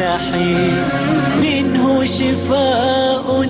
رياحين منه شفاء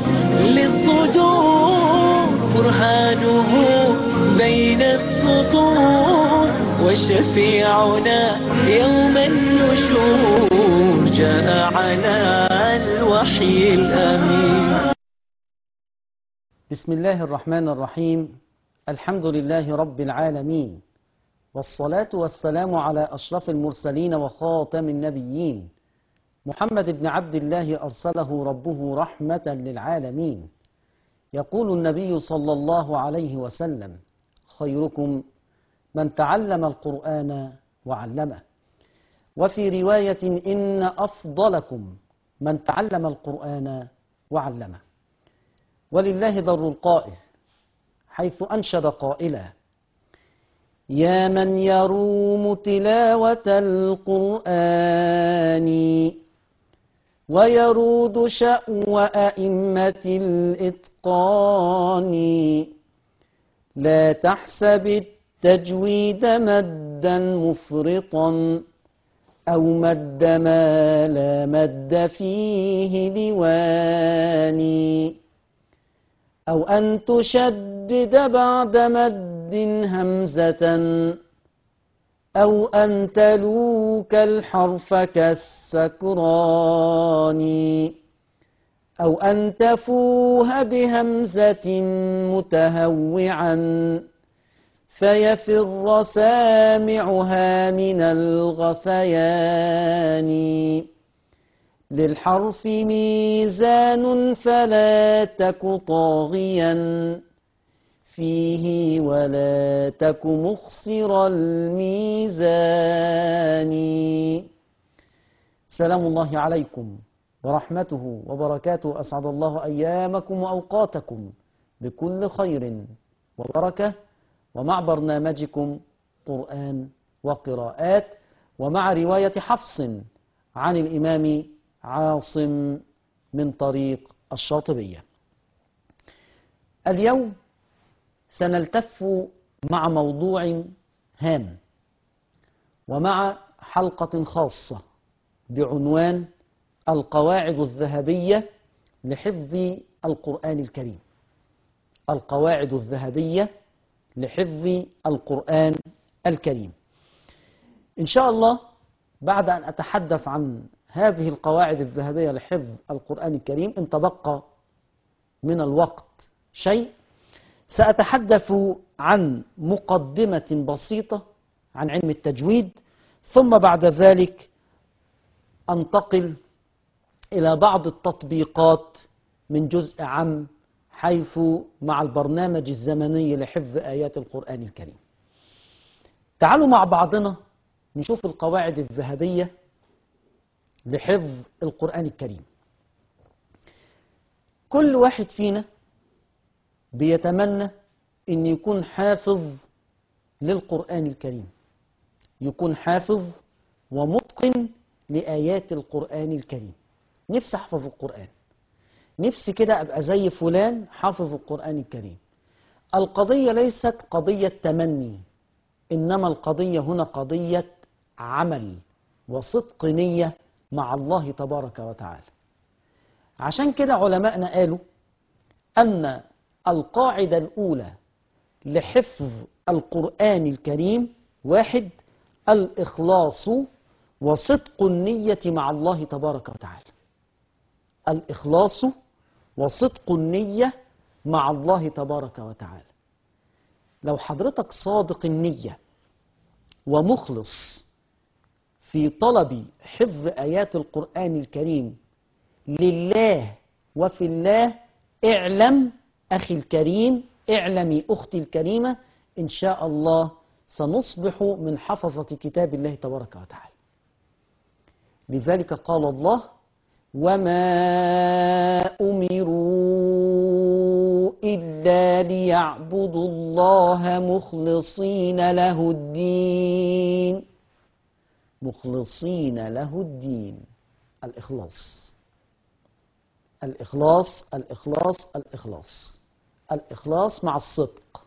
للصدور برهانه بين السطور وشفيعنا يوم النشور جاء على الوحي الأمين بسم الله الرحمن الرحيم الحمد لله رب العالمين والصلاة والسلام على أشرف المرسلين وخاتم النبيين محمد بن عبد الله أرسله ربه رحمة للعالمين يقول النبي صلى الله عليه وسلم خيركم من تعلم القرآن وعلمه وفي رواية إن أفضلكم من تعلم القرآن وعلمه ولله در القائل حيث أنشد قائلا يا من يروم تلاوة القرآن ويرود شأو أئمة الإتقان لا تحسب التجويد مدا مفرطا أو مد ما لا مد فيه لواني أو أن تشدد بعد مد همزة أو أن تلوك الحرف كالسكران أو أن تفوه بهمزة متهوعا فيفر سامعها من الغثيان للحرف ميزان فلا تك طاغيا فيه ولا تك مخسر الميزان سلام الله عليكم ورحمته وبركاته أسعد الله أيامكم وأوقاتكم بكل خير وبركة ومع برنامجكم قرآن وقراءات ومع رواية حفص عن الإمام عاصم من طريق الشاطبية اليوم سنلتف مع موضوع هام ومع حلقة خاصة بعنوان القواعد الذهبية لحفظ القرآن الكريم القواعد الذهبية لحفظ القرآن الكريم إن شاء الله بعد أن أتحدث عن هذه القواعد الذهبية لحفظ القرآن الكريم إن تبقى من الوقت شيء سأتحدث عن مقدمة بسيطة عن علم التجويد ثم بعد ذلك أنتقل إلى بعض التطبيقات من جزء عام حيث مع البرنامج الزمني لحفظ آيات القرآن الكريم تعالوا مع بعضنا نشوف القواعد الذهبية لحفظ القرآن الكريم كل واحد فينا بيتمنى ان يكون حافظ للقرآن الكريم يكون حافظ ومتقن لآيات القرآن الكريم نفسي أحفظ القرآن نفسي كده أبقى زي فلان حافظ القرآن الكريم القضية ليست قضية تمني إنما القضية هنا قضية عمل وصدق نية مع الله تبارك وتعالى عشان كده علماءنا قالوا أن القاعدة الأولى لحفظ القرآن الكريم واحد الإخلاص وصدق النية مع الله تبارك وتعالى الإخلاص وصدق النية مع الله تبارك وتعالى لو حضرتك صادق النية ومخلص في طلب حفظ آيات القرآن الكريم لله وفي الله اعلم أخي الكريم اعلمي أختي الكريمة إن شاء الله سنصبح من حفظة كتاب الله تبارك وتعالى لذلك قال الله وما أمروا إلا ليعبدوا الله مخلصين له الدين مخلصين له الدين الإخلاص الإخلاص الإخلاص الإخلاص الإخلاص مع الصدق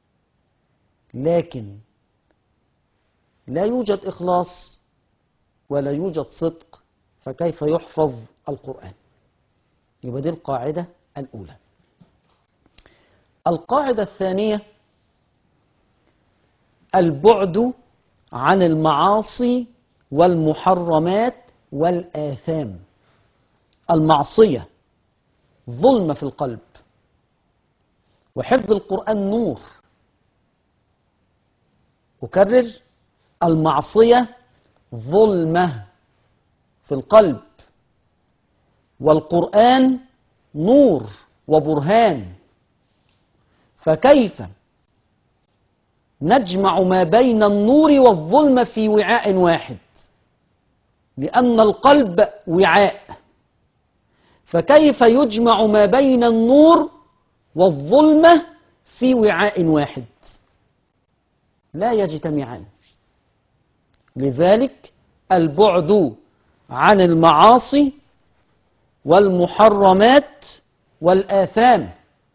لكن لا يوجد إخلاص ولا يوجد صدق فكيف يحفظ القرآن يبقى دي القاعدة الأولى القاعدة الثانية البعد عن المعاصي والمحرمات والآثام المعصية ظلمة في القلب وحفظ القرآن نور أكرر المعصية ظلمة في القلب والقرآن نور وبرهان فكيف نجمع ما بين النور والظلم في وعاء واحد لأن القلب وعاء فكيف يجمع ما بين النور والظلمة في وعاء واحد لا يجتمعان لذلك البعد عن المعاصي والمحرمات والآثام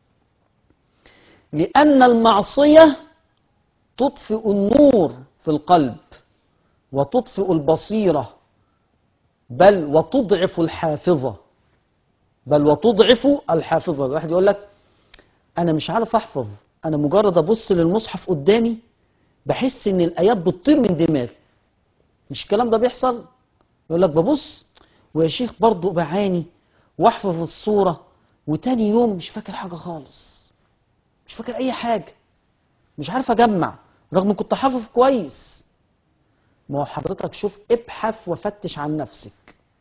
لأن المعصية تطفئ النور في القلب وتطفئ البصيرة بل وتضعف الحافظة بل وتضعف الحافظة الواحد يقول لك أنا مش عارف أحفظ أنا مجرد أبص للمصحف قدامي بحس إن الآيات بتطير من دماغي مش الكلام ده بيحصل يقول لك ببص ويا شيخ برضه بعاني واحفظ الصورة وتاني يوم مش فاكر حاجة خالص مش فاكر أي حاجة مش عارف أجمع رغم كنت حافظ كويس ما هو حضرتك شوف ابحث وفتش عن نفسك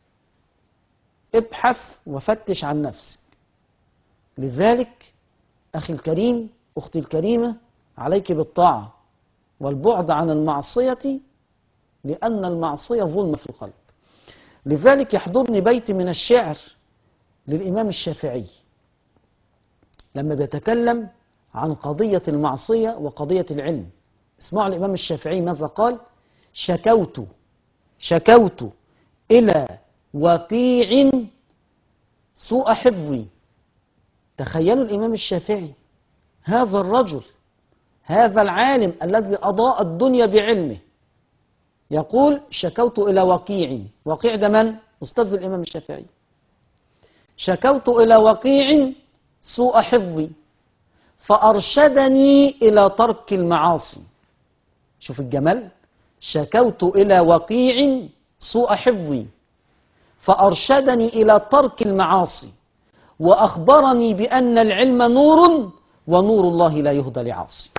ابحث وفتش عن نفسك لذلك أخي الكريم أختي الكريمة عليك بالطاعة والبعد عن المعصية لأن المعصية ظلم في القلب لذلك يحضرني بيت من الشعر للإمام الشافعي لما بيتكلم عن قضية المعصية وقضية العلم اسمعوا الإمام الشافعي ماذا قال شكوت شكوت إلى وقيع سوء حفظي تخيلوا الإمام الشافعي هذا الرجل هذا العالم الذي أضاء الدنيا بعلمه يقول شكوت إلى وقيع وقيع ده من؟ أستاذ الإمام الشافعي شكوت إلى وقيع سوء حفظي فأرشدني إلى ترك المعاصي شوف الجمال شكوت إلى وقيع سوء حفظي فأرشدني إلى ترك المعاصي وأخبرني بأن العلم نور ونور الله لا يهدى لعاصي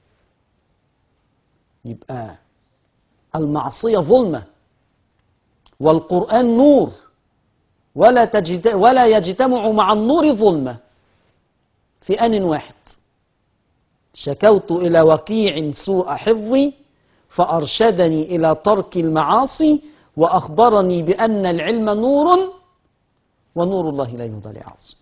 يبقى المعصية ظلمة والقرآن نور ولا, تجد ولا يجتمع مع النور ظلمة في آن واحد شكوت إلى وقيع سوء حفظي فأرشدني إلى ترك المعاصي وأخبرني بأن العلم نور ونور الله لا يهدى لعاصي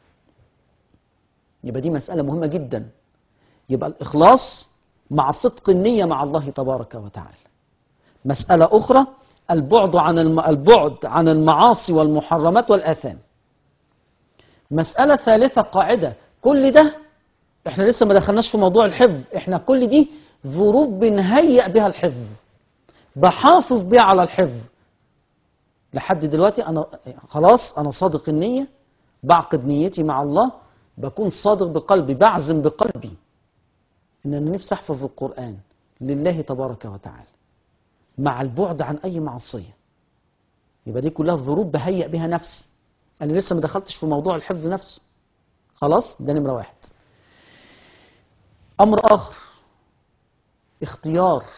يبقى دي مسألة مهمة جدا يبقى الإخلاص مع صدق النية مع الله تبارك وتعالى مسألة أخرى البعد عن الم... البعد عن المعاصي والمحرمات والآثام مسألة ثالثة قاعدة كل ده احنا لسه ما دخلناش في موضوع الحفظ احنا كل دي ظروف بنهيئ بها الحفظ بحافظ بها على الحفظ لحد دلوقتي انا خلاص انا صادق النية بعقد نيتي مع الله بكون صادق بقلبي بعزم بقلبي ان انا نفسي احفظ القرآن لله تبارك وتعالى مع البعد عن اي معصية يبقى دي كلها ظروف بهيئ بها نفسي انا لسه ما دخلتش في موضوع الحفظ نفسه خلاص ده نمرة واحد امر اخر اختيار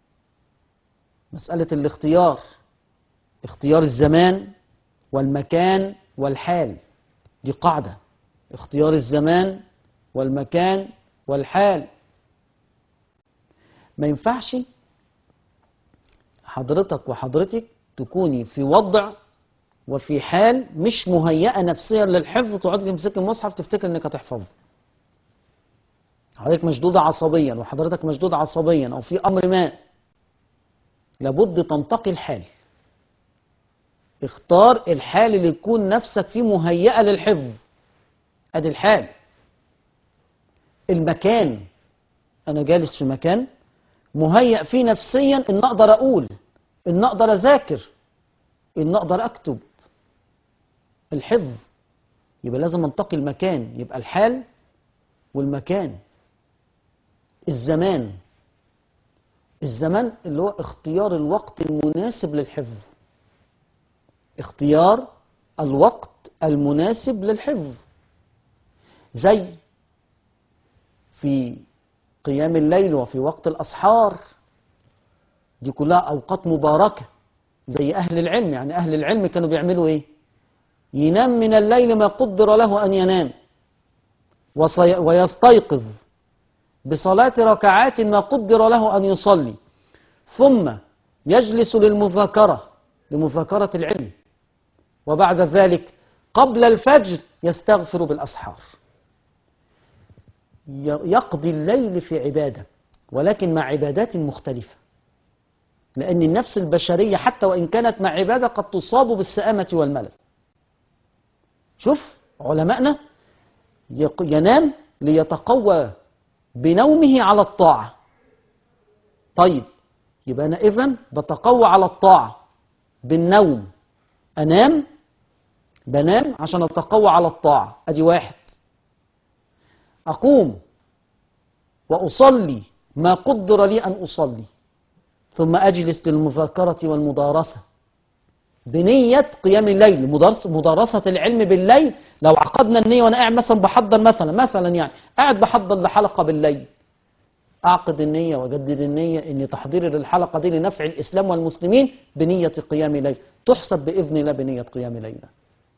مسألة الاختيار اختيار الزمان والمكان والحال دي قاعدة اختيار الزمان والمكان والحال ما ينفعش حضرتك وحضرتك تكوني في وضع وفي حال مش مهيئة نفسيا للحفظ تقعدي تمسكي المصحف تفتكر انك هتحفظه حضرتك مشدودة عصبيا وحضرتك مشدود عصبيا او في امر ما لابد تنتقي الحال اختار الحال اللي يكون نفسك فيه مهيئة للحفظ ادي الحال المكان انا جالس في مكان مهيئ فيه نفسيا ان اقدر اقول ان اقدر اذاكر ان اقدر اكتب الحفظ يبقى لازم انتقي المكان يبقى الحال والمكان الزمان الزمان اللي هو اختيار الوقت المناسب للحفظ اختيار الوقت المناسب للحفظ زي في قيام الليل وفي وقت الأسحار دي كلها أوقات مباركة زي أهل العلم يعني أهل العلم كانوا بيعملوا إيه ينام من الليل ما قدر له أن ينام وصي- ويستيقظ بصلاة ركعات ما قدر له أن يصلي ثم يجلس للمذاكرة لمذاكرة العلم وبعد ذلك قبل الفجر يستغفر بالأسحار ي- يقضي الليل في عبادة ولكن مع عبادات مختلفة لأن النفس البشرية حتى وإن كانت مع عبادة قد تصاب بالسآمة والملل شوف علماءنا يق- ينام ليتقوى بنومه على الطاعة طيب يبقى أنا إذن بتقوى على الطاعة بالنوم أنام بنام عشان أتقوى على الطاعة أدي واحد أقوم وأصلي ما قدر لي أن أصلي ثم أجلس للمذاكرة والمدارسة بنية قيام الليل مدارس- مدارسة العلم بالليل لو عقدنا النية وأنا قاعد مثلا بحضر مثلا مثلا يعني قاعد بحضر لحلقة بالليل أعقد النية وأجدد النية إن تحضيري للحلقة دي لنفع الإسلام والمسلمين بنية قيام ليل تحسب بإذن الله بنية قيام ليلة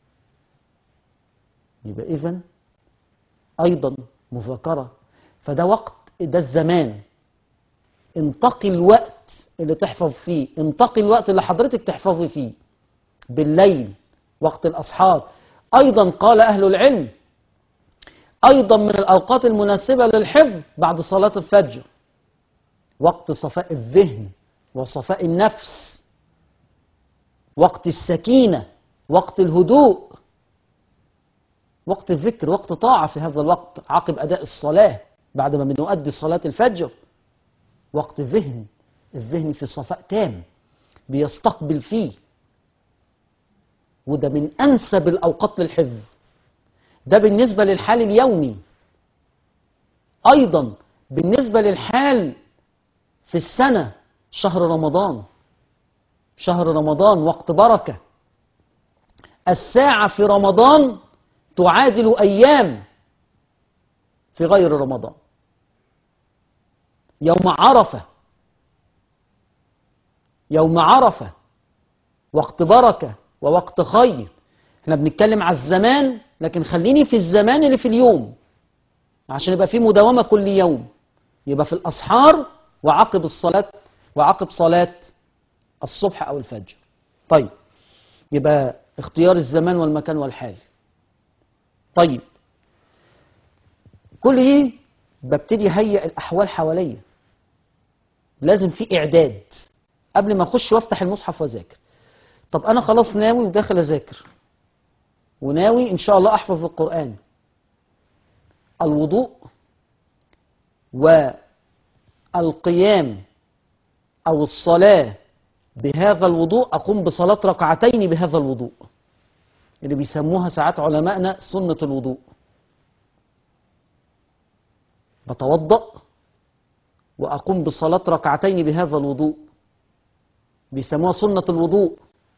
يبقى إذن أيضا مذاكرة فده وقت ده الزمان انتقي الوقت اللي تحفظ فيه انتقي الوقت اللي حضرتك تحفظي فيه بالليل وقت الأسحار أيضا قال أهل العلم أيضا من الأوقات المناسبة للحفظ بعد صلاة الفجر وقت صفاء الذهن وصفاء النفس وقت السكينة وقت الهدوء وقت الذكر وقت طاعة في هذا الوقت عقب أداء الصلاة بعد ما بنؤدي صلاة الفجر وقت ذهن الذهن في صفاء تام بيستقبل فيه وده من أنسب الأوقات للحفظ ده بالنسبة للحال اليومي أيضا بالنسبة للحال في السنة شهر رمضان شهر رمضان وقت بركة الساعة في رمضان تعادل أيام في غير رمضان يوم عرفة يوم عرفة وقت بركة ووقت خير احنا بنتكلم على الزمان لكن خليني في الزمان اللي في اليوم عشان يبقى في مداومة كل يوم يبقى في الأسحار وعقب الصلاة وعقب صلاة الصبح أو الفجر طيب يبقى اختيار الزمان والمكان والحال طيب كل دي ببتدي هيئ الأحوال حواليا لازم في إعداد قبل ما أخش وأفتح المصحف وأذاكر طب أنا خلاص ناوي وداخل أذاكر وناوي إن شاء الله أحفظ القرآن الوضوء والقيام أو الصلاة بهذا الوضوء أقوم بصلاة ركعتين بهذا الوضوء اللي بيسموها ساعات علمائنا سنة الوضوء بتوضأ وأقوم بصلاة ركعتين بهذا الوضوء بيسموها سنة الوضوء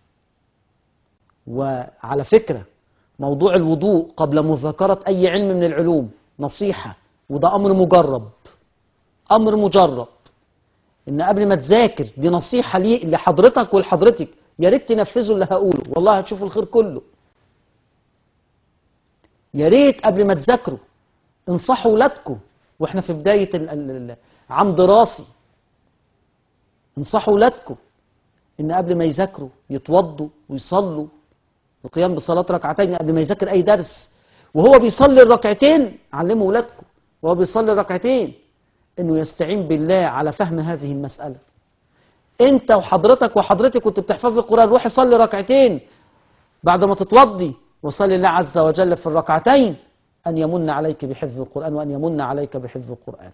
وعلى فكرة موضوع الوضوء قبل مذاكرة أي علم من العلوم نصيحة وده أمر مجرب أمر مجرب إن قبل ما تذاكر دي نصيحة لي لحضرتك ولحضرتك يا ريت تنفذوا اللي هقوله والله هتشوفوا الخير كله يا ريت قبل ما تذاكروا انصحوا ولادكم واحنا في بداية ال- ال- ال- عام دراسي انصحوا ولادكم ان قبل ما يذاكروا يتوضوا ويصلوا القيام بصلاة ركعتين قبل ما يذاكر اي درس وهو بيصلي الركعتين علموا ولادكم وهو بيصلي الركعتين انه يستعين بالله على فهم هذه المسألة انت وحضرتك وحضرتك كنت بتحفظ القرآن روحي صلي ركعتين بعد ما تتوضي وصلي الله عز وجل في الركعتين أن يمن عليك بحفظ القرآن وأن يمن عليك بحفظ القرآن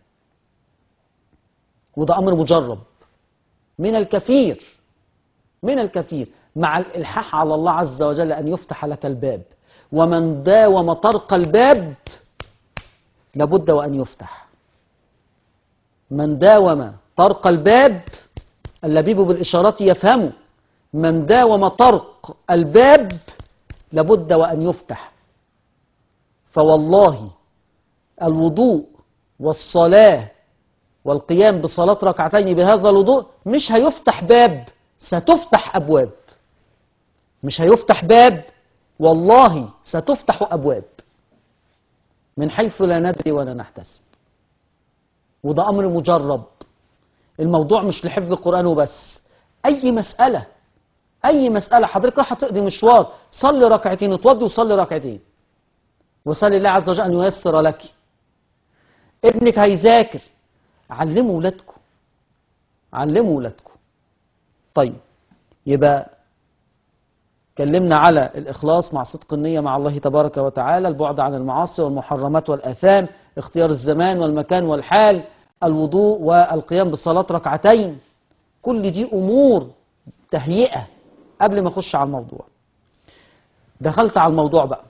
وده أمر مجرب من الكثير من الكثير مع الإلحاح على الله عز وجل أن يفتح لك الباب ومن داوم طرق الباب لابد وأن يفتح من داوم طرق الباب اللبيب بالإشارات يفهم من داوم طرق الباب لابد وأن يفتح فوالله الوضوء والصلاة والقيام بصلاة ركعتين بهذا الوضوء مش هيفتح باب ستفتح أبواب مش هيفتح باب والله ستفتح أبواب من حيث لا ندري ولا نحتسب وده أمر مجرب الموضوع مش لحفظ القرآن وبس أي مسألة أي مسألة حضرتك راح تقضي مشوار صلي ركعتين اتوضي وصلي ركعتين وصلي الله عز وجل أن ييسر لك ابنك هيذاكر علموا ولادكم علموا ولادكم طيب يبقى اتكلمنا على الإخلاص مع صدق النية مع الله تبارك وتعالى البعد عن المعاصي والمحرمات والآثام اختيار الزمان والمكان والحال الوضوء والقيام بالصلاة ركعتين كل دي أمور تهيئة قبل ما أخش على الموضوع دخلت على الموضوع بقى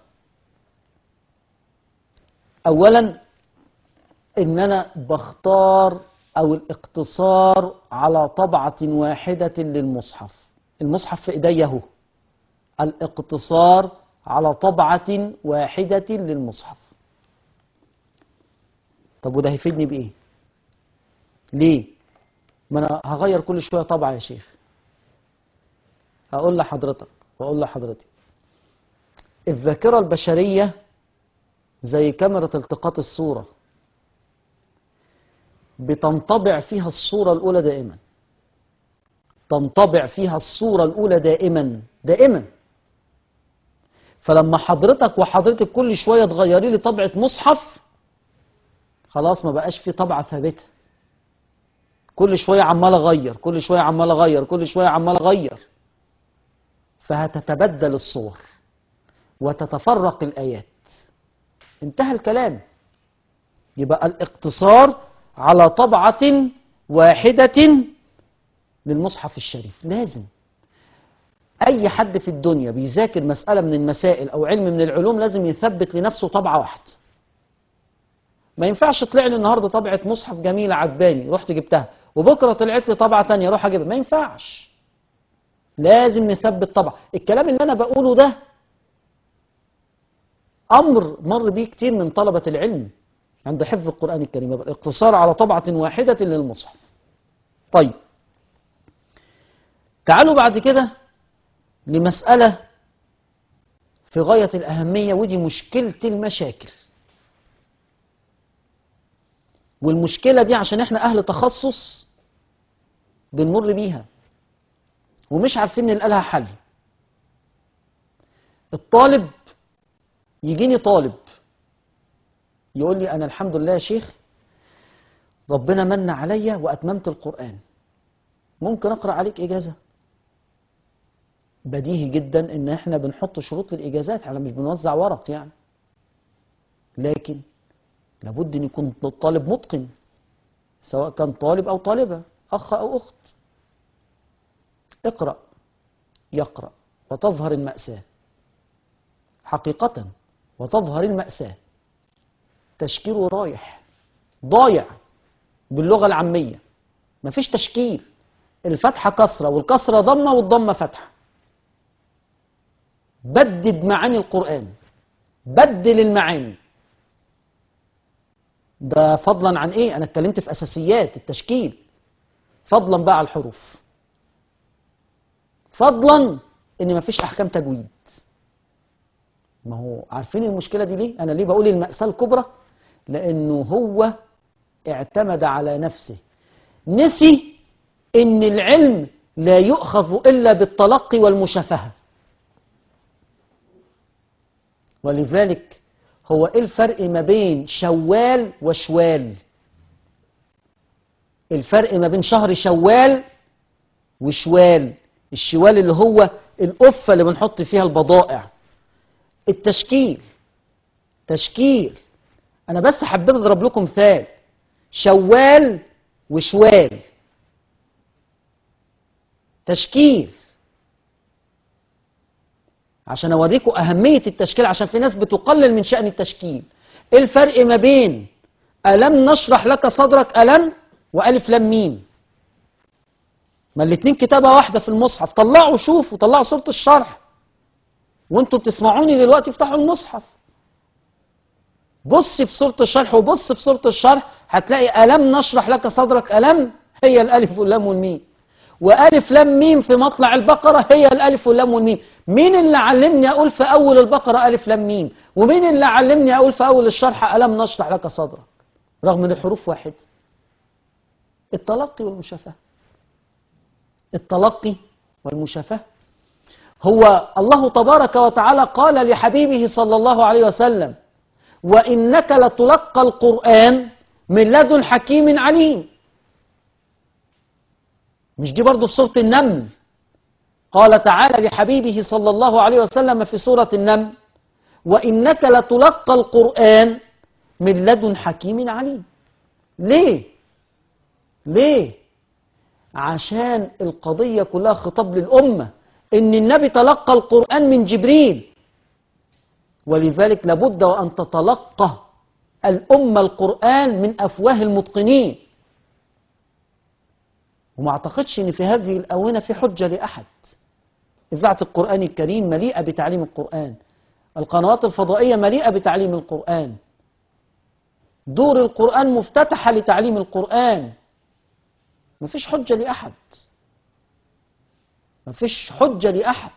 أولا إن أنا بختار أو الاقتصار على طبعة واحدة للمصحف المصحف في إيدي أهو الاقتصار على طبعة واحدة للمصحف طب وده هيفيدني بإيه ليه ما أنا هغير كل شوية طبعة يا شيخ هقول لحضرتك وأقول لحضرتك الذاكرة البشرية زي كاميرا التقاط الصورة بتنطبع فيها الصورة الأولى دائما تنطبع فيها الصورة الأولى دائما دائما فلما حضرتك وحضرتك كل شوية تغيري لي طبعة مصحف خلاص ما بقاش في طبعة ثابتة كل شوية عمال أغير كل شوية عمال أغير كل شوية عمال أغير فهتتبدل الصور وتتفرق الآيات انتهى الكلام يبقى الاقتصار على طبعة واحدة للمصحف الشريف لازم أي حد في الدنيا بيذاكر مسألة من المسائل أو علم من العلوم لازم يثبت لنفسه طبعة واحدة ما ينفعش طلع لي النهاردة طبعة مصحف جميلة عجباني رحت جبتها وبكرة طلعت لي طبعة تانية اروح أجيبها ما ينفعش لازم نثبت طبعة الكلام اللي أنا بقوله ده أمر مر بيه كتير من طلبة العلم عند حفظ القرآن الكريم يبقى الاقتصار على طبعة واحدة للمصحف طيب تعالوا بعد كده لمسألة في غاية الأهمية ودي مشكلة المشاكل والمشكلة دي عشان احنا أهل تخصص بنمر بيها ومش عارفين نلقى لها حل الطالب يجيني طالب يقول لي أنا الحمد لله يا شيخ ربنا من عليا وأتممت القرآن ممكن أقرأ عليك إجازة بديهي جدا ان احنا بنحط شروط للاجازات على مش بنوزع ورق يعني لكن لابد ان يكون الطالب متقن سواء كان طالب او طالبه اخ او اخت اقرا يقرا وتظهر الماساه حقيقه وتظهر الماساه تشكيله رايح ضايع باللغه العاميه مفيش تشكيل الفتحه كسره والكسره ضمه والضمه فتحه بدد معاني القرآن بدل المعاني ده فضلا عن ايه انا اتكلمت في اساسيات التشكيل فضلا بقى على الحروف فضلا ان مفيش احكام تجويد ما هو عارفين المشكله دي ليه انا ليه بقول المأساة الكبرى لانه هو اعتمد على نفسه نسي ان العلم لا يؤخذ الا بالتلقي والمشافهه ولذلك هو ايه الفرق ما بين شوال وشوال الفرق ما بين شهر شوال وشوال الشوال اللي هو القفة اللي بنحط فيها البضائع التشكيل تشكيل انا بس حبيت اضرب لكم مثال شوال وشوال تشكيل عشان اوريكم اهميه التشكيل عشان في ناس بتقلل من شان التشكيل ايه الفرق ما بين الم نشرح لك صدرك الم والف لام ميم ما الاتنين كتابه واحده في المصحف طلعوا شوفوا طلعوا صوره الشرح وانتوا بتسمعوني دلوقتي افتحوا المصحف بص في صورة الشرح وبص في صورة الشرح هتلاقي ألم نشرح لك صدرك ألم هي الألف واللام والميم وألف لام ميم في مطلع البقرة هي الألف واللام والميم مين اللي علمني أقول في أول البقرة ألف لام ميم ومين اللي علمني أقول في أول الشرح ألم نشرح لك صدرك رغم أن الحروف واحد التلقي والمشافهة التلقي والمشافهة هو الله تبارك وتعالى قال لحبيبه صلى الله عليه وسلم وإنك لتلقى القرآن من لدن حكيم عليم مش دي برضو في سورة النمل قال تعالى لحبيبه صلى الله عليه وسلم في سورة النمل وإنك لتلقى القرآن من لدن حكيم عليم ليه ليه عشان القضية كلها خطاب للأمة إن النبي تلقى القرآن من جبريل ولذلك لابد وأن تتلقى الأمة القرآن من أفواه المتقنين وما أعتقدش أن في هذه الأونة في حجة لأحد إذاعة القرآن الكريم مليئة بتعليم القرآن القنوات الفضائية مليئة بتعليم القرآن دور القرآن مفتتحة لتعليم القرآن مفيش حجة لأحد مفيش حجة لأحد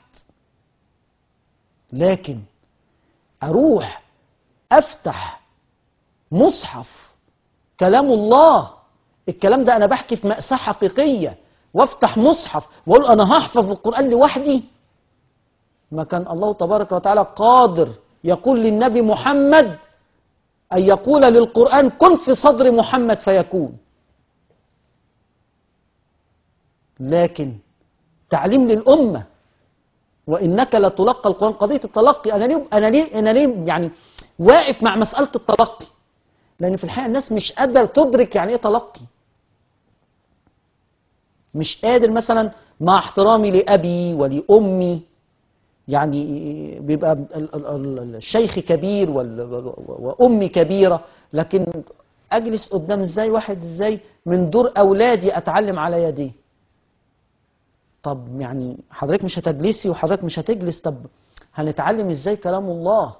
لكن أروح أفتح مصحف كلام الله الكلام ده أنا بحكي في مأساة حقيقية وافتح مصحف واقول أنا هحفظ القرآن لوحدي ما كان الله تبارك وتعالى قادر يقول للنبي محمد أن يقول للقرآن كن في صدر محمد فيكون لكن تعليم للأمة وإنك لتلقى القرآن قضية التلقي أنا ليه أنا ليه أنا ليه يعني واقف مع مسألة التلقي لأن في الحقيقة الناس مش قادرة تدرك يعني إيه تلقي مش قادر مثلا مع احترامي لأبي ولأمي يعني بيبقى ال- ال- ال- الشيخ كبير وال- وأمي كبيرة لكن أجلس قدام إزاي واحد إزاي من دور أولادي أتعلم على يديه طب يعني حضرتك مش هتجلسي وحضرتك مش هتجلس طب هنتعلم ازاي كلام الله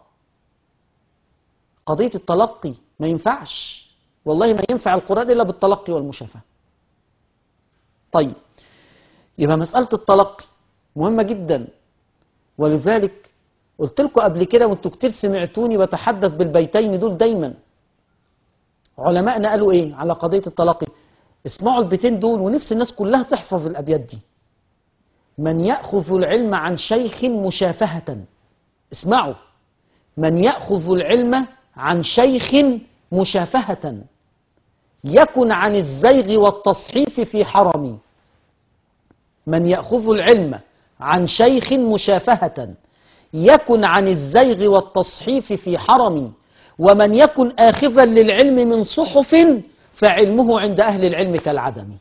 قضية التلقي ما ينفعش والله ما ينفع القرآن إلا بالتلقي والمشافهة طيب يبقى مسألة التلقي مهمة جدا ولذلك قلت لكم قبل كده وانتوا كتير سمعتوني بتحدث بالبيتين دول دايما علماءنا قالوا ايه على قضية التلقي اسمعوا البيتين دول ونفس الناس كلها تحفظ الأبيات دي من يأخذ العلم عن شيخ مشافهة اسمعوا من يأخذ العلم عن شيخ مشافهة يكن عن الزيغ والتصحيف في حرمي من يأخذ العلم عن شيخ مشافهة يكن عن الزيغ والتصحيف في حرمي ومن يكن آخذا للعلم من صحف فعلمه عند أهل العلم كالعدم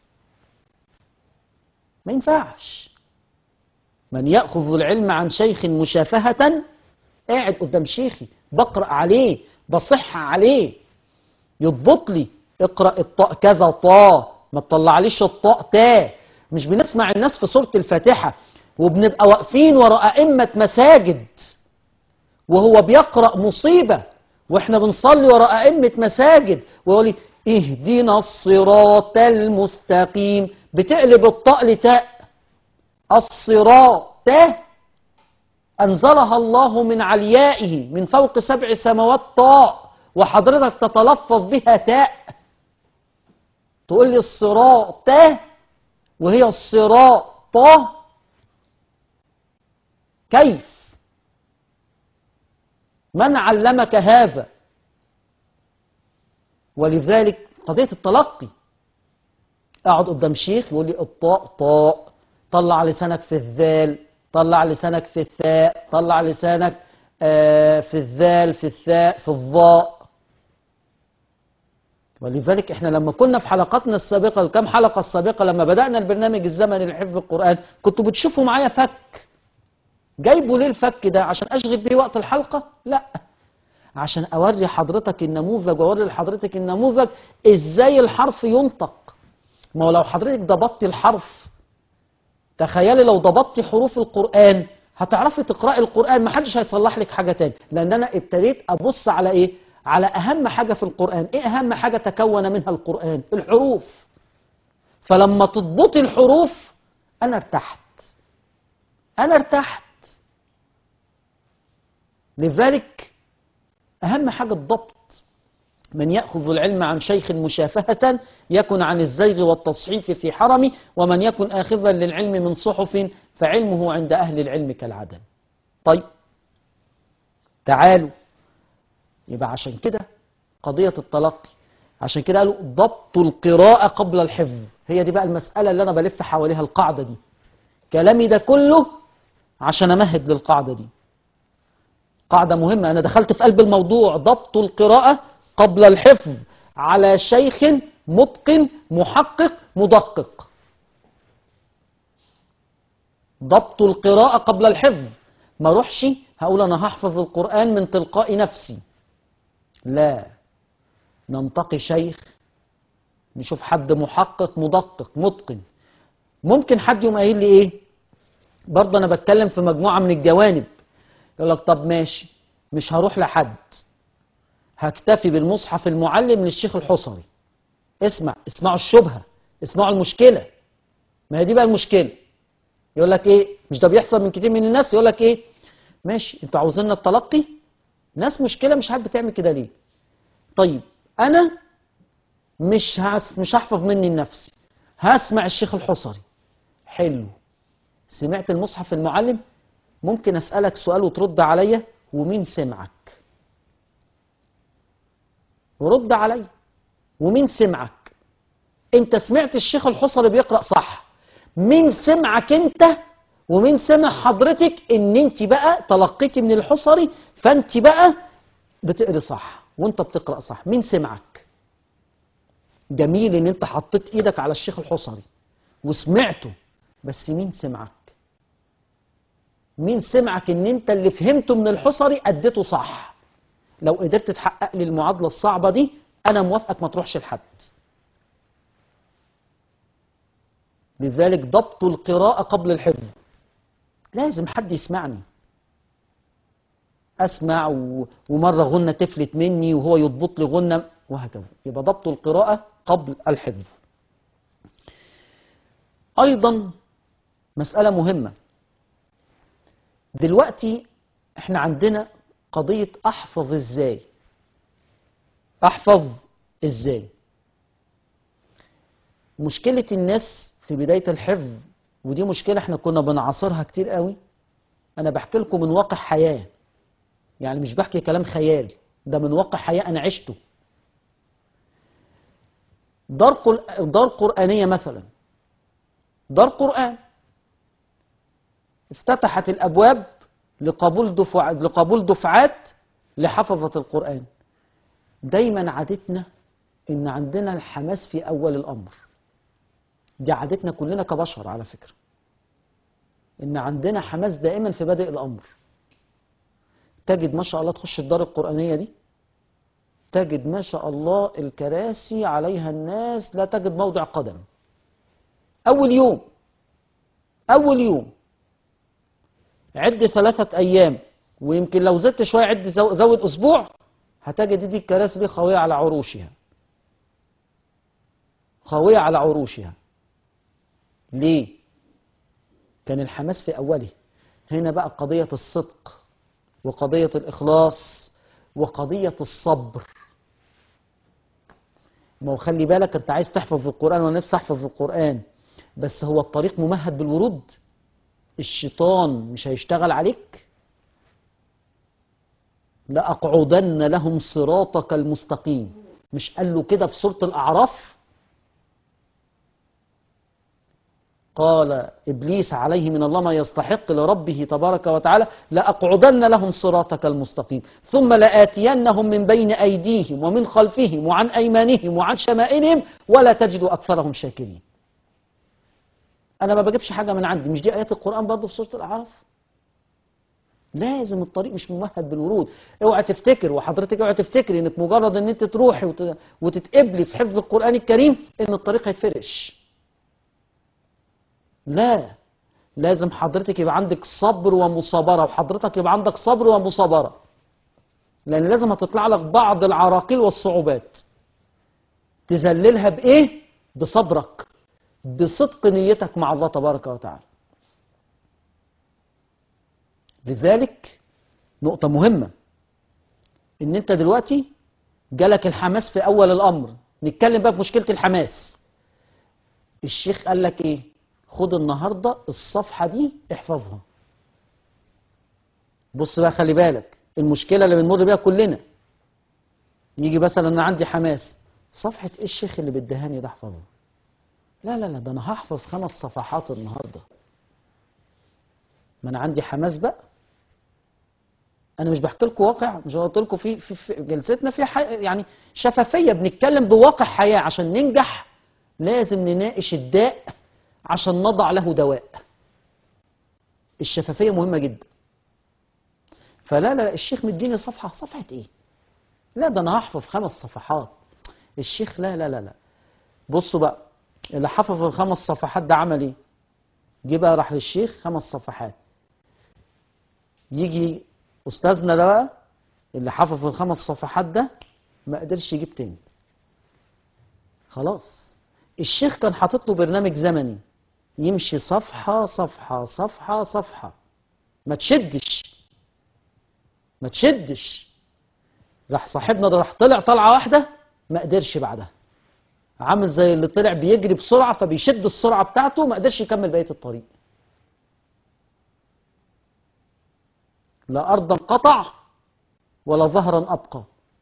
ما ينفعش من يأخذ العلم عن شيخ مشافهة قاعد قدام شيخي بقرأ عليه بصح عليه يضبط لي اقرأ الطاء كذا طاء ما تطلعليش الطاء تاء مش بنسمع الناس في سورة الفاتحة وبنبقى واقفين وراء أئمة مساجد وهو بيقرأ مصيبة واحنا بنصلي وراء أئمة مساجد ويقول لي اهدنا الصراط المستقيم بتقلب الطاء لتاء الصراط أنزلها الله من عليائه من فوق سبع سماوات طاء وحضرتك تتلفظ بها تاء تقول لي الصراط وهي الصراط كيف من علمك هذا ولذلك قضية التلقي اقعد قدام شيخ يقول لي الطاء طاء طلع لسانك في الذال طلع لسانك في الثاء طلع لسانك آه، في الذال في الثاء في الظاء ولذلك احنا لما كنا في حلقاتنا السابقة الكام حلقة السابقة لما بدأنا البرنامج الزمني لحفظ القرآن كنتوا بتشوفوا معايا فك جايبه ليه الفك ده عشان اشغل بيه وقت الحلقة لا عشان اوري حضرتك النموذج واوري لحضرتك النموذج ازاي الحرف ينطق ما هو لو حضرتك ضبطت الحرف تخيلي لو ضبطتي حروف القرآن هتعرفي تقرأي القرآن ما حدش هيصلح لك حاجة تاني لأن أنا ابتديت أبص على إيه؟ على أهم حاجة في القرآن إيه أهم حاجة تكون منها القرآن؟ الحروف فلما تضبطي الحروف أنا ارتحت أنا ارتحت لذلك أهم حاجة الضبط من يأخذ العلم عن شيخ مشافهة يكن عن الزيغ والتصحيف في حرم ومن يكن آخذا للعلم من صحف فعلمه عند أهل العلم كالعدم طيب تعالوا يبقى عشان كده قضية التلقي عشان كده قالوا ضبط القراءة قبل الحفظ هي دي بقى المسألة اللي أنا بلف حواليها القاعدة دي كلامي ده كله عشان أمهد للقاعدة دي قاعدة مهمة أنا دخلت في قلب الموضوع ضبط القراءة قبل الحفظ على شيخ متقن محقق مدقق ضبط القراءة قبل الحفظ ما اروحش هقول أنا هحفظ القرآن من تلقاء نفسي لا ننتقي شيخ نشوف حد محقق مدقق متقن ممكن حد يقوم قايل لي ايه برضه انا بتكلم في مجموعه من الجوانب يقول لك طب ماشي مش هروح لحد هكتفي بالمصحف المعلم للشيخ الحصري اسمع اسمعوا الشبهه اسمعوا المشكله ما هي دي بقى المشكله يقول لك ايه مش ده بيحصل من كتير من الناس يقول لك ايه ماشي انتوا عاوزيننا التلقي ناس مشكله مش عارف بتعمل كده ليه طيب انا مش هس مش هحفظ مني لنفسي هسمع الشيخ الحصري حلو سمعت المصحف المعلم ممكن اسالك سؤال وترد عليا ومين سمعك ورد عليا ومين سمعك انت سمعت الشيخ الحصري بيقرا صح مين سمعك انت ومين سمع حضرتك ان انت بقى تلقيتي من الحصري فانت بقى بتقري صح وانت بتقرا صح مين سمعك جميل ان انت حطيت ايدك على الشيخ الحصري وسمعته بس مين سمعك مين سمعك ان انت اللي فهمته من الحصري اديته صح لو قدرت تحقق لي المعادله الصعبه دي انا موافقك ما تروحش لحد لذلك ضبط القراءه قبل الحفظ لازم حد يسمعني اسمع و... ومره غنه تفلت مني وهو يضبط لي غنه وهكذا يبقى ضبط القراءه قبل الحفظ ايضا مساله مهمه دلوقتي احنا عندنا قضيه احفظ ازاي احفظ ازاي مشكله الناس في بدايه الحفظ ودي مشكله احنا كنا بنعاصرها كتير قوي انا بحكي لكم من واقع حياه يعني مش بحكي كلام خيال ده من واقع حياه انا عشته دار قل... دار قرانيه مثلا دار قران افتتحت الابواب لقبول دفع... لقبول دفعات لحفظه القران دايما عادتنا ان عندنا الحماس في اول الامر دي عادتنا كلنا كبشر على فكره ان عندنا حماس دائما في بادئ الامر تجد ما شاء الله تخش الدار القرانيه دي تجد ما شاء الله الكراسي عليها الناس لا تجد موضع قدم اول يوم اول يوم عد ثلاثة أيام ويمكن لو زدت شوية عد زو- زود أسبوع هتجد دي الكراسي دي خاوية على عروشها خاوية على عروشها ليه؟ كان الحماس في أوله هنا بقى قضية الصدق وقضية الإخلاص وقضية الصبر ما هو خلي بالك انت عايز تحفظ القرآن وانا نفسي احفظ القرآن بس هو الطريق ممهد بالورود الشيطان مش هيشتغل عليك لأقعدن لهم صراطك المستقيم مش قال له كده في سورة الأعراف قال إبليس عليه من الله ما يستحق لربه تبارك وتعالى لأقعدن لهم صراطك المستقيم ثم لآتينهم من بين أيديهم ومن خلفهم وعن أيمانهم وعن شمائلهم ولا تجد أكثرهم شاكرين أنا ما بجيبش حاجة من عندي مش دي آيات القرآن برضو في سورة الأعراف لازم الطريق مش ممهد بالورود اوعى تفتكر وحضرتك اوعى تفتكري انك مجرد ان انت تروحي وت- وتتقبلي في حفظ القرآن الكريم ان الطريق هيتفرش لا لازم حضرتك يبقى عندك صبر ومصابرة وحضرتك يبقى عندك صبر ومصابرة لان لازم هتطلع لك بعض العراقيل والصعوبات تذللها بايه بصبرك بصدق نيتك مع الله تبارك وتعالى لذلك نقطة مهمة ان انت دلوقتي جالك الحماس في اول الامر نتكلم بقى في مشكلة الحماس الشيخ قال لك ايه خد النهاردة الصفحة دي احفظها بص بقى خلي بالك المشكلة اللي بنمر بيها كلنا يجي مثلا انا عندي حماس صفحة ايه الشيخ اللي بيدهاني ده احفظها لا لا لا ده انا هحفظ خمس صفحات النهارده ما انا عندي حماس بقى انا مش بحكي لكم واقع مش قلت لكم في, في, في جلستنا في حي... يعني شفافيه بنتكلم بواقع حياه عشان ننجح لازم نناقش الداء عشان نضع له دواء الشفافيه مهمه جدا فلا لا الشيخ مديني صفحه صفحه ايه لا ده انا هحفظ خمس صفحات الشيخ لا لا لا لا بصوا بقى اللي حفظ الخمس صفحات ده عمل ايه جه بقى راح للشيخ خمس صفحات يجي استاذنا ده بقى اللي حفظ الخمس صفحات ده ما قدرش يجيب تاني خلاص الشيخ كان حاطط له برنامج زمني يمشي صفحة صفحة صفحة صفحة ما تشدش ما تشدش راح صاحبنا ده راح طلع طلعة واحدة ما قدرش بعدها عامل زي اللي طلع بيجري بسرعة فبيشد السرعة بتاعته ما قدرش يكمل بقية الطريق لا أرضا قطع ولا ظهرا أبقى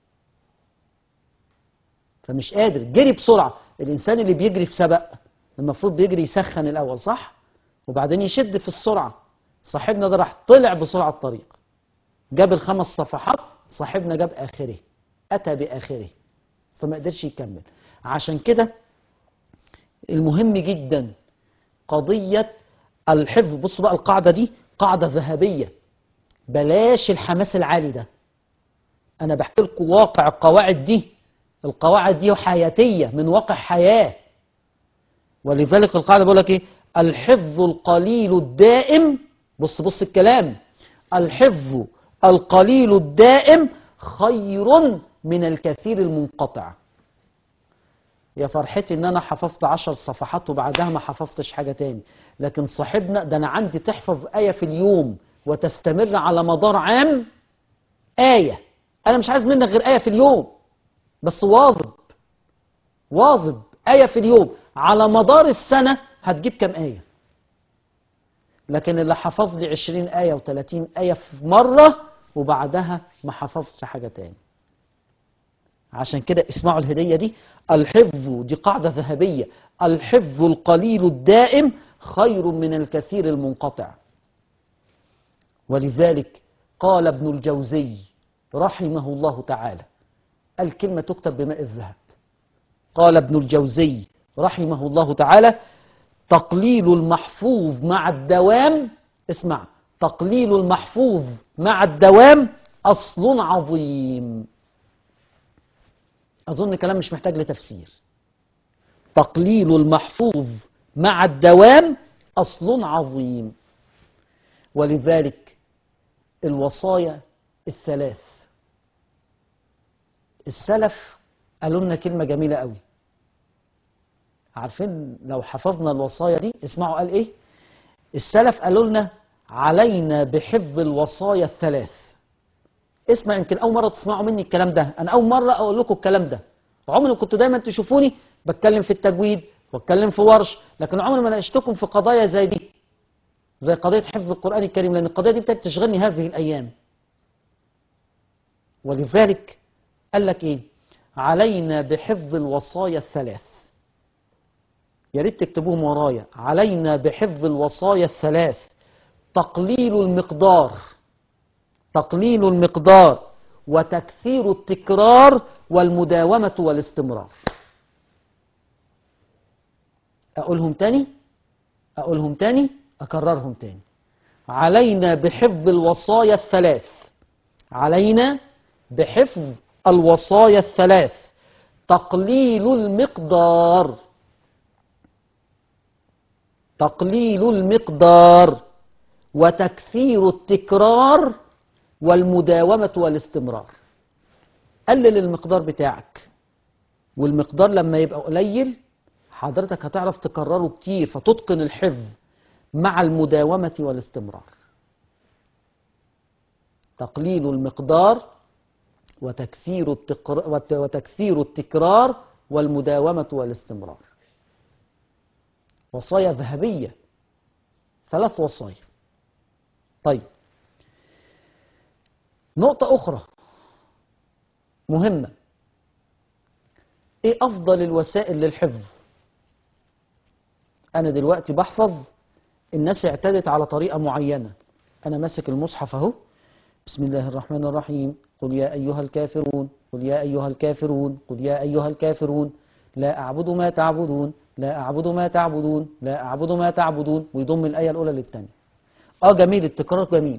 فمش قادر جري بسرعة الإنسان اللي بيجري في سبق المفروض بيجري يسخن الأول صح وبعدين يشد في السرعة صاحبنا ده راح طلع بسرعة الطريق جاب الخمس صفحات صاحبنا جاب آخره أتى بآخره فما قدرش يكمل عشان كده المهم جدا قضية الحفظ بصوا بقى القاعدة دي قاعدة ذهبية بلاش الحماس العالي ده أنا بحكي لكم واقع القواعد دي القواعد دي حياتية من واقع حياة ولذلك القاعدة بقول لك إيه الحفظ القليل الدائم بص بص الكلام الحفظ القليل الدائم خير من الكثير المنقطع يا فرحتي ان انا حفظت عشر صفحات وبعدها ما حفظتش حاجة تاني لكن صاحبنا ده انا عندي تحفظ آية في اليوم وتستمر على مدار عام آية انا مش عايز منك غير آية في اليوم بس واظب واظب آية في اليوم على مدار السنة هتجيب كم آية لكن اللي حفظ لي 20 آية و30 آية في مرة وبعدها ما حفظش حاجة تاني عشان كده اسمعوا الهدية دي الحفظ دي قاعدة ذهبية الحفظ القليل الدائم خير من الكثير المنقطع ولذلك قال ابن الجوزي رحمه الله تعالى الكلمة تكتب بماء الذهب قال ابن الجوزي رحمه الله تعالى تقليل المحفوظ مع الدوام اسمع تقليل المحفوظ مع الدوام أصل عظيم أظن كلام مش محتاج لتفسير تقليل المحفوظ مع الدوام أصل عظيم ولذلك الوصايا الثلاث السلف قالوا لنا كلمة جميلة قوي عارفين لو حفظنا الوصايا دي اسمعوا قال ايه السلف قالوا لنا علينا بحفظ الوصايا الثلاث اسمع يمكن اول مره تسمعوا مني الكلام ده انا اول مره اقول لكم الكلام ده عمري كنت دايما تشوفوني بتكلم في التجويد واتكلم في ورش لكن عمري ما ناقشتكم في قضايا زي دي زي قضيه حفظ القران الكريم لان القضيه دي ابتدت تشغلني هذه الايام ولذلك قال لك ايه علينا بحفظ الوصايا الثلاث يا ريت تكتبوهم ورايا علينا بحفظ الوصايا الثلاث تقليل المقدار تقليل المقدار وتكثير التكرار والمداومة والاستمرار أقولهم تاني أقولهم تاني أكررهم تاني علينا بحفظ الوصايا الثلاث علينا بحفظ الوصايا الثلاث تقليل المقدار تقليل المقدار وتكثير التكرار والمداومة والاستمرار قلل المقدار بتاعك والمقدار لما يبقى قليل حضرتك هتعرف تكرره كتير فتتقن الحفظ مع المداومة والاستمرار تقليل المقدار وتكثير التقر... وت- وتكثير التكرار والمداومة والاستمرار وصايا ذهبية ثلاث وصايا طيب نقطة أخرى مهمة إيه أفضل الوسائل للحفظ أنا دلوقتي بحفظ الناس اعتادت على طريقة معينة أنا ماسك المصحف أهو بسم الله الرحمن الرحيم قل يا أيها الكافرون قل يا أيها الكافرون قل يا أيها الكافرون لا أعبد ما تعبدون لا أعبد ما تعبدون لا أعبد ما تعبدون ويضم الآية الأولى للثانية آه جميل التكرار جميل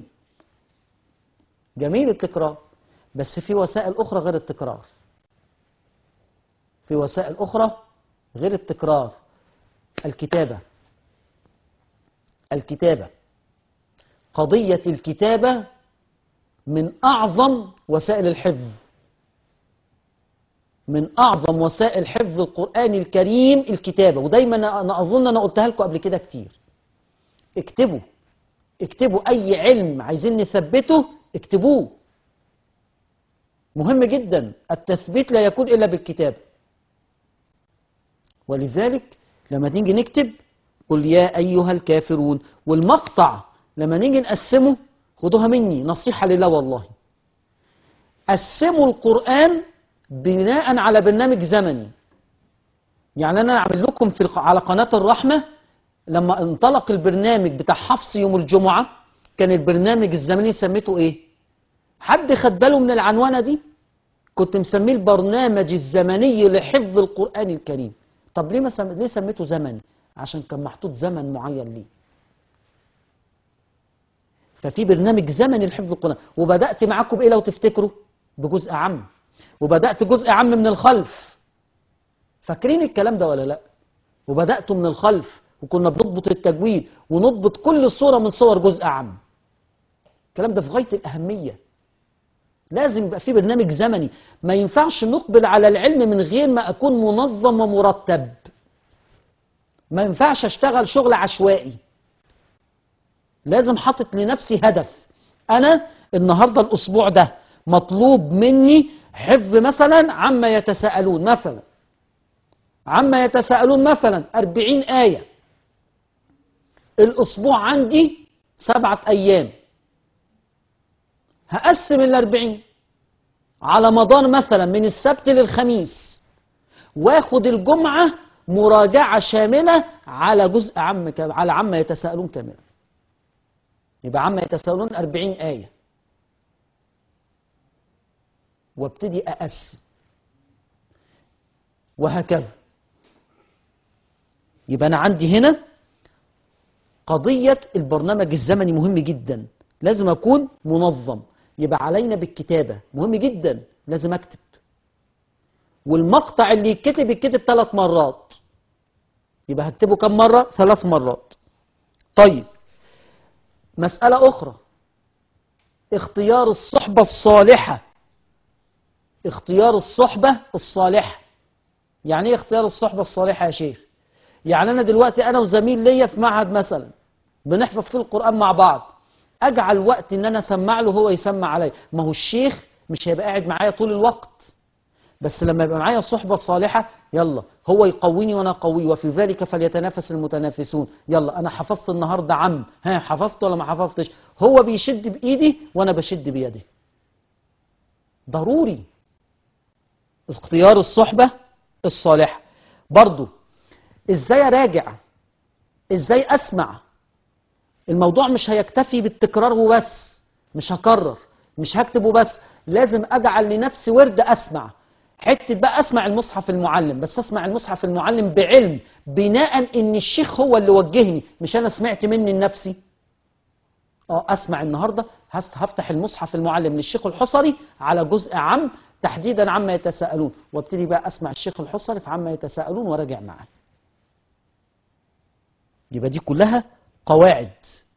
جميل التكرار بس في وسائل أخرى غير التكرار في وسائل أخرى غير التكرار الكتابة الكتابة قضية الكتابة من أعظم وسائل الحفظ من أعظم وسائل حفظ القرآن الكريم الكتابة ودايما أنا أظن أنا قلتها لكم قبل كده كتير اكتبوا اكتبوا أي علم عايزين نثبته اكتبوه مهم جدا التثبيت لا يكون إلا بالكتابة ولذلك لما نيجي نكتب قل يا أيها الكافرون والمقطع لما نيجي نقسمه خدوها مني نصيحة لله والله قسموا القرآن بناء على برنامج زمني يعني أنا أعمل لكم في الق- على قناة الرحمة لما انطلق البرنامج بتاع حفص يوم الجمعة كان البرنامج الزمني سميته إيه حد خد باله من العنوانة دي كنت مسميه البرنامج الزمني لحفظ القرآن الكريم طب ليه ما سم... ليه سميته زمني عشان كان محطوط زمن معين ليه ففي برنامج زمني لحفظ القرآن وبدأت معاكم بإيه لو تفتكروا بجزء عام وبدأت جزء عام من الخلف فاكرين الكلام ده ولا لا وبدأت من الخلف وكنا بنضبط التجويد ونضبط كل صورة من صور جزء عام الكلام ده في غاية الأهمية لازم يبقى في برنامج زمني ما ينفعش نقبل على العلم من غير ما أكون منظم ومرتب ما ينفعش أشتغل شغل عشوائي لازم حاطط لنفسي هدف أنا النهاردة الأسبوع ده مطلوب مني حفظ مثلا عما يتساءلون مثلا عما يتساءلون مثلا أربعين آية الأسبوع عندي سبعة أيام هقسم الأربعين على مدار مثلا من السبت للخميس واخد الجمعة مراجعة شاملة على جزء عام كام- على عما يتساءلون كاملا يبقى عما يتساءلون أربعين آية وابتدي أقسم وهكذا يبقى أنا عندي هنا قضية البرنامج الزمني مهم جدا لازم أكون منظم يبقى علينا بالكتابة مهم جدا لازم أكتب والمقطع اللي يتكتب يتكتب ثلاث مرات يبقى هكتبه كم مرة ثلاث مرات طيب مسألة أخرى اختيار الصحبة الصالحة اختيار الصحبة الصالحة يعني ايه اختيار الصحبة الصالحة يا شيخ يعني انا دلوقتي انا وزميل ليا في معهد مثلا بنحفظ فيه القرآن مع بعض اجعل وقت ان انا اسمع له هو يسمع عليا ما هو الشيخ مش هيبقى قاعد معايا طول الوقت بس لما يبقى معايا صحبة صالحة يلا هو يقويني وانا اقويه وفي ذلك فليتنافس المتنافسون يلا انا حفظت النهارده عم ها حفظت ولا ما حفظتش هو بيشد بايدي وانا بشد بيده ضروري اختيار الصحبة الصالحة برضو ازاي اراجع ازاي اسمع الموضوع مش هيكتفي بالتكرار وبس مش هكرر مش هكتب وبس لازم اجعل لنفسي ورد اسمع حته بقى اسمع المصحف المعلم بس اسمع المصحف المعلم بعلم بناء ان الشيخ هو اللي وجهني مش انا سمعت مني لنفسي اه اسمع النهارده هس- هفتح المصحف المعلم للشيخ الحصري على جزء عام تحديدا عما يتساءلون وابتدي بقى اسمع الشيخ الحصري في عما يتساءلون وراجع معاه يبقى دي كلها قواعد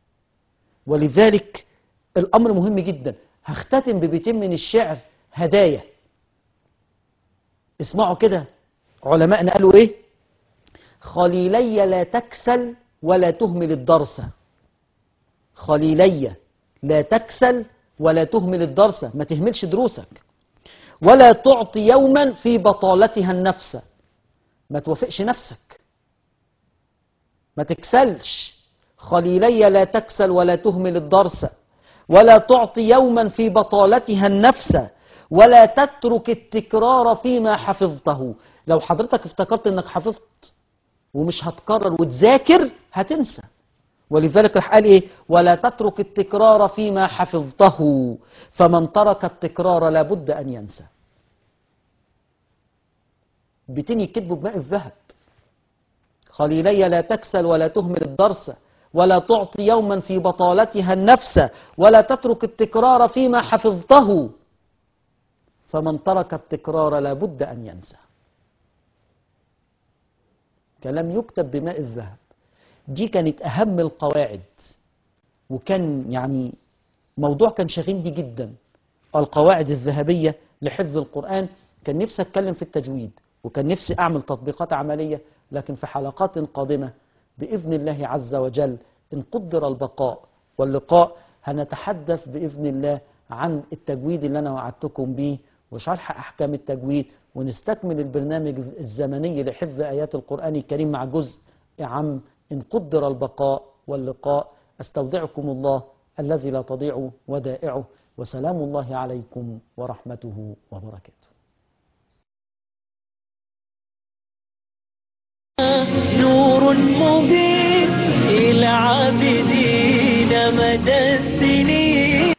ولذلك الامر مهم جدا هختتم ببيتين من الشعر هدايا اسمعوا كده علماءنا قالوا ايه خليلي لا تكسل ولا تهمل الدرس خليلي لا تكسل ولا تهمل الدرس ما تهملش دروسك ولا تعطي يوما في بطالتها النفس ما توافقش نفسك ما تكسلش خليلي لا تكسل ولا تهمل الدرس ولا تعطي يوما في بطالتها النفس ولا تترك التكرار فيما حفظته لو حضرتك افتكرت انك حفظت ومش هتكرر وتذاكر هتنسى ولذلك راح قال ايه ولا تترك التكرار فيما حفظته فمن ترك التكرار لابد ان ينسى بتني كتبه بماء الذهب خليلي لا تكسل ولا تهمل الدرس ولا تعطي يوما في بطالتها النفس ولا تترك التكرار فيما حفظته فمن ترك التكرار لابد أن ينسى كلام يكتب بماء الذهب دي كانت أهم القواعد وكان يعني موضوع كان شاغلني جدا القواعد الذهبية لحفظ القرآن كان نفسي أتكلم في التجويد وكان نفسي أعمل تطبيقات عملية لكن في حلقات قادمة بإذن الله عز وجل إن قدر البقاء واللقاء هنتحدث بإذن الله عن التجويد اللي أنا وعدتكم به وشرح أحكام التجويد ونستكمل البرنامج الزمني لحفظ آيات القرآن الكريم مع جزء عام إن قدر البقاء واللقاء أستودعكم الله الذي لا تضيع ودائعه وسلام الله عليكم ورحمته وبركاته نور مبين إلى عابدين مدى السنين